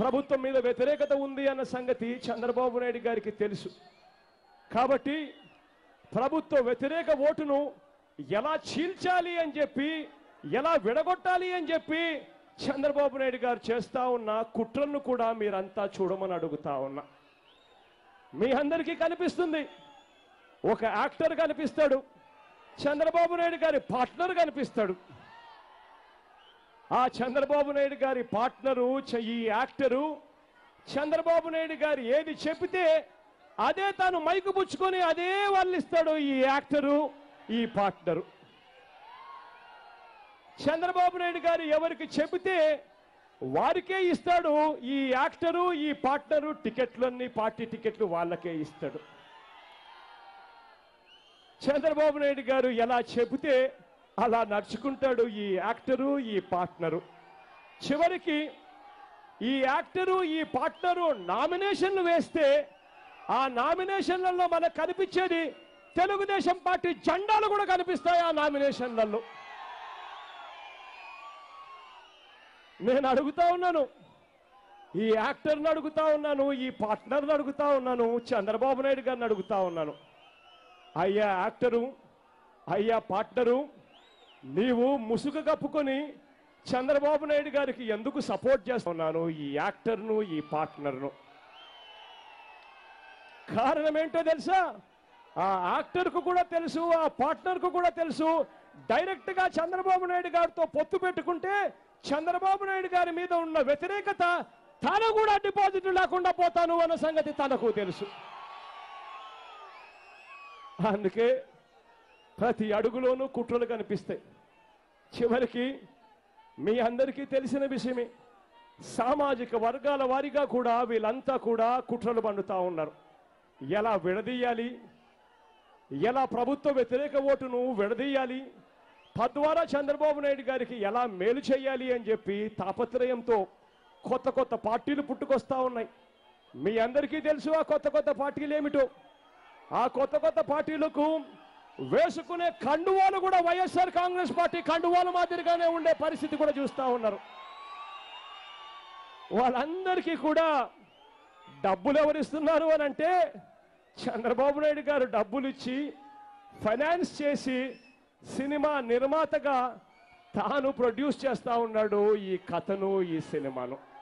ప్రభుత్వం మీద వ్యతిరేకత ఉంది అన్న సంగతి చంద్రబాబు నాయుడు గారికి తెలుసు కాబట్టి ప్రభుత్వ వ్యతిరేక ఓటును ఎలా చీల్చాలి అని చెప్పి ఎలా విడగొట్టాలి అని చెప్పి చంద్రబాబు నాయుడు గారు చేస్తా ఉన్న కుట్రలను కూడా మీరంతా చూడమని అడుగుతా ఉన్నా మీ అందరికీ కనిపిస్తుంది ఒక యాక్టర్ కనిపిస్తాడు చంద్రబాబు నాయుడు గారి పార్ట్నర్ కనిపిస్తాడు ఆ చంద్రబాబు నాయుడు గారి పార్ట్నరు చ- ఈ యాక్టరు చంద్రబాబు నాయుడు గారు ఏది చెబితే అదే తాను మైకు పుచ్చుకొని అదే వాళ్ళు ఇస్తాడు ఈ యాక్టరు ఈ పార్ట్నరు చంద్రబాబు నాయుడు గారు ఎవరికి చెబితే వారికే ఇస్తాడు ఈ యాక్టరు ఈ పార్ట్నరు టికెట్లన్నీ పార్టీ టికెట్లు వాళ్ళకే ఇస్తాడు చంద్రబాబు నాయుడు గారు ఎలా చెబితే అలా నడుచుకుంటాడు ఈ యాక్టరు ఈ పార్ట్నరు చివరికి ఈ యాక్టరు ఈ పార్ట్నరు నామినేషన్లు వేస్తే ఆ నామినేషన్లలో మనకు కనిపించేది తెలుగుదేశం పార్టీ జెండాలు కూడా కనిపిస్తాయి ఆ నామినేషన్లలో నేను అడుగుతా ఉన్నాను ఈ యాక్టర్ని అడుగుతా ఉన్నాను ఈ పార్ట్నర్ని అడుగుతా ఉన్నాను చంద్రబాబు నాయుడు గారిని అడుగుతా ఉన్నాను అయ్యా యాక్టరు అయ్యా పార్ట్నరు నీవు ముసుగు కప్పుకొని చంద్రబాబు నాయుడు గారికి ఎందుకు సపోర్ట్ చేస్తున్నాను ఈ యాక్టర్ను ఈ పార్ట్నర్ను కారణం ఏంటో తెలుసా ఆ యాక్టర్కు కూడా తెలుసు ఆ పార్ట్నర్కు కూడా తెలుసు డైరెక్ట్ గా చంద్రబాబు నాయుడు గారితో పొత్తు పెట్టుకుంటే చంద్రబాబు నాయుడు గారి మీద ఉన్న వ్యతిరేకత తను కూడా డిపాజిట్ లేకుండా పోతాను అన్న సంగతి తనకు తెలుసు అందుకే ప్రతి అడుగులోనూ కుట్రలు కనిపిస్తాయి చివరికి మీ అందరికీ తెలిసిన విషయమే సామాజిక వర్గాల వారిగా కూడా వీళ్ళంతా కూడా కుట్రలు పండుతా ఉన్నారు ఎలా విడదీయాలి ఎలా ప్రభుత్వ వ్యతిరేక ఓటును విడదీయాలి తద్వారా చంద్రబాబు నాయుడు గారికి ఎలా మేలు చేయాలి అని చెప్పి తాపత్రయంతో కొత్త కొత్త పార్టీలు పుట్టుకొస్తా ఉన్నాయి మీ అందరికీ తెలుసు ఆ కొత్త కొత్త పార్టీలు ఏమిటో ఆ కొత్త కొత్త పార్టీలకు వేసుకునే కండువాలు కూడా వైఎస్ఆర్ కాంగ్రెస్ పార్టీ కండువాల మాదిరిగానే ఉండే పరిస్థితి కూడా చూస్తా ఉన్నారు వాళ్ళందరికీ కూడా డబ్బులు ఎవరిస్తున్నారు అని అంటే చంద్రబాబు నాయుడు గారు డబ్బులు ఇచ్చి ఫైనాన్స్ చేసి సినిమా నిర్మాతగా తాను ప్రొడ్యూస్ చేస్తా ఉన్నాడు ఈ కథను ఈ సినిమాను